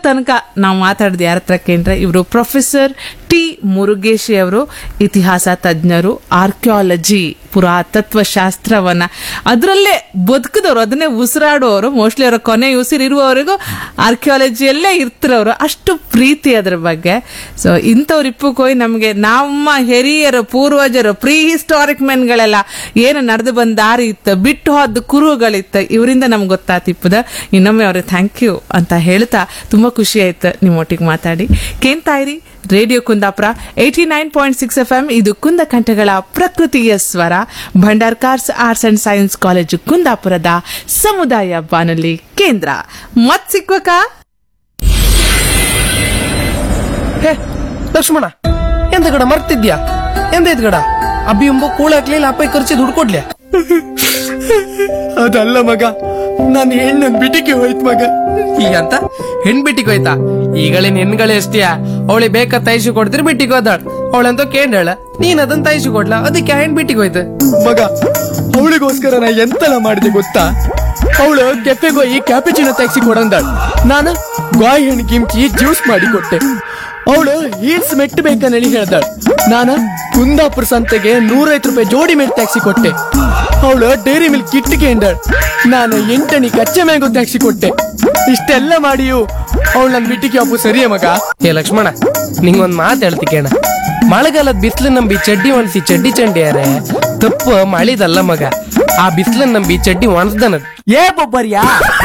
ತನಕ ನಾವು ಮಾತಾಡಿದ ಯಾರ ಹತ್ರ ಕೇಂದ್ರ ಇವರು ಪ್ರೊಫೆಸರ್ ಟಿ ಮುರುಗೇಶಿ ಅವರು ಇತಿಹಾಸ ತಜ್ಞರು ಆರ್ಕಿಯಾಲಜಿ ಪುರಾತತ್ವ ಶಾಸ್ತ್ರವನ್ನ ಅದರಲ್ಲೇ ಬದುಕಿದವರು ಅದನ್ನೇ ಉಸಿರಾಡುವವರು ಮೋಸ್ಟ್ಲಿ ಅವರ ಕೊನೆ ಉಸಿರಿರುವವರೆಗೂ ಆರ್ಕಿಯಾಲಜಿಯಲ್ಲೇ ಇರ್ತಿರೋರು ಅಷ್ಟು ಪ್ರೀತಿ ಅದ್ರ ಬಗ್ಗೆ ಸೊ ಇಂಥವ್ರು ಇಪ್ಪಕ್ಕೋಯ್ ನಮಗೆ ನಮ್ಮ ಹಿರಿಯರು ಪೂರ್ವಜರು ಪ್ರೀ ಹಿಸ್ಟಾರಿಕ್ ಮೆನ್ಗಳೆಲ್ಲ ಏನು ನಡೆದು ಬಂದ ದಾರಿ ಇತ್ತು ಬಿಟ್ಟು ಹೋದ ಕುರುಗಳಿತ್ತು ಇವರಿಂದ ನಮ್ಗೆ ಗೊತ್ತಾತಿಪ್ಪದ ಇನ್ನೊಮ್ಮೆ ಅವ್ರಿಗೆ ಥ್ಯಾಂಕ್ ಯು ಅಂತ ಹೇಳ್ತಾ ತುಂಬಾ ಖುಷಿ ಆಯ್ತು ನಿಮ್ಮೊಟ್ಟಿಗೆ ಮಾತಾಡಿ ಕೇಂತಾಯಿರಿ radio Kundapura eighty nine point six F M ಇದು ಕುಂದ ಕಂಠಗಳ ಪ್ರಕೃತಿಯ ಸ್ವರ Bhandarkars arts and science college ಕುಂದಾಪುರದ ಸಮುದಾಯ ಬಾನುಲಿ ಕೇಂದ್ರ ಮತ್ ಸಿಕ್ವಕ ಹೇ ಲಕ್ಷ್ಮಣ ಎಂತ ಗಡ ಮರ್ತಿದ್ಯಾ ಎಂದೈತ್ ಗಡ ಅಬ್ಬಿ ಎಂಬ ಕೂಳ ಹಾಕ್ಲಿಲ್ಲ ಅಪ್ಪ ಖರ್ಚಿ ದುಡ್ಡು ಕೊಡ್ಲೆ ಅದಲ್ಲ ಮಗ ನಾನು ಹೆಣ್ಣನ್ ಬಿಟಿಗೆ ಹೋಯ್ತು ಮಗ ಈಗ ಅಂತ ಹೆಣ್ ಬಿಟ್ಟಿಗೆ ಹೋಯ್ತಾ ಈಗಳಿನ ಹೆಣ್ಗಳೇ ಎಷ್ಟಿಯಾ ಅವಳಿ ಬೇಕಾ ತೈಸು ಕೊಡ್ತೀರಿ ಬಿಟ್ಟಿಗೆ ಹೋದಾಳ್ ಅವಳಂತ ಕೇಂಡಳ ನೀನ್ ಅದನ್ನ ತೈಸು ಕೊಡ್ಲ ಅದಕ್ಕೆ ಹೆಣ್ ಬಿಟ್ಟಿಗೆ ಹೋಯ್ತು ಮಗ ಅವಳಿಗೋಸ್ಕರ ನಾ ಎಂತೆಲ್ಲ ಮಾಡಿದೆ ಗೊತ್ತಾ ಅವಳು ಕೆಫೆಗೆ ಹೋಗಿ ಕ್ಯಾಪಿಚಿನ ತೆಗ್ಸಿ ಕೊಡಂದಾಳ್ ನಾನು ಗಾಯಿ ಹಣ್ಣು ಕಿಮ್ಚಿ ಜ್ಯೂಸ್ ಮಾಡಿ ಕೊಟ್ಟೆ ಅವಳು ಹೀಲ್ಸ್ ಮೆಟ್ಟು ಬೇಕಂದೇಳಿ ಹೇಳ್ದಾಳ್ ನಾನು ಕುಂದಾಪುರ ಸಂತೆಗೆ ನೂರೈವತ್ತು ರೂಪಾಯಿ ಜೋಡಿ ಮೆಟ್ಟು ಟ್ಯಾಕ್ಸಿ ಕೊಟ್ಟೆ ಅವಳು ಡೈರಿ ಮಿಲ್ಕ್ ಕಿಟ್ಟಿಗೆ ಎಂದಾಳ್ ನಾನು ಎಂಟನಿ ಕಚ್ಚೆ ಮ್ಯಾಂಗೋ ಟ್ಯಾಕ್ಸಿ ಕೊಟ್ಟೆ ಇಷ್ಟೆಲ್ಲ ಮಾಡಿಯು ಅವಳು ನನ್ ಬಿಟ್ಟಿಗೆ ಅಪ್ಪು ಸರಿಯೇ ಮಗ ಏ ಲಕ್ಷ್ಮಣ ನಿಂಗೊಂದ್ ಮಾತು ಹೇಳ್ತಿ ಕೇಣ ಮಳೆಗಾಲದ ಬಿಸಿಲು ನಂಬಿ ಚಡ್ಡಿ ಒಣಸಿ ಚಡ್ಡಿ ಚಂಡಿಯಾರೆ ತಪ್ಪು ಮಳಿದಲ್ಲ ಮಗ ಆ ಬಿಸಿಲನ್ನ ನಂಬಿ ಚಡ್ಡಿ ಒಣಸ್ದನದ್ ಏ ಬೊಬ್ಬರ್ಯಾ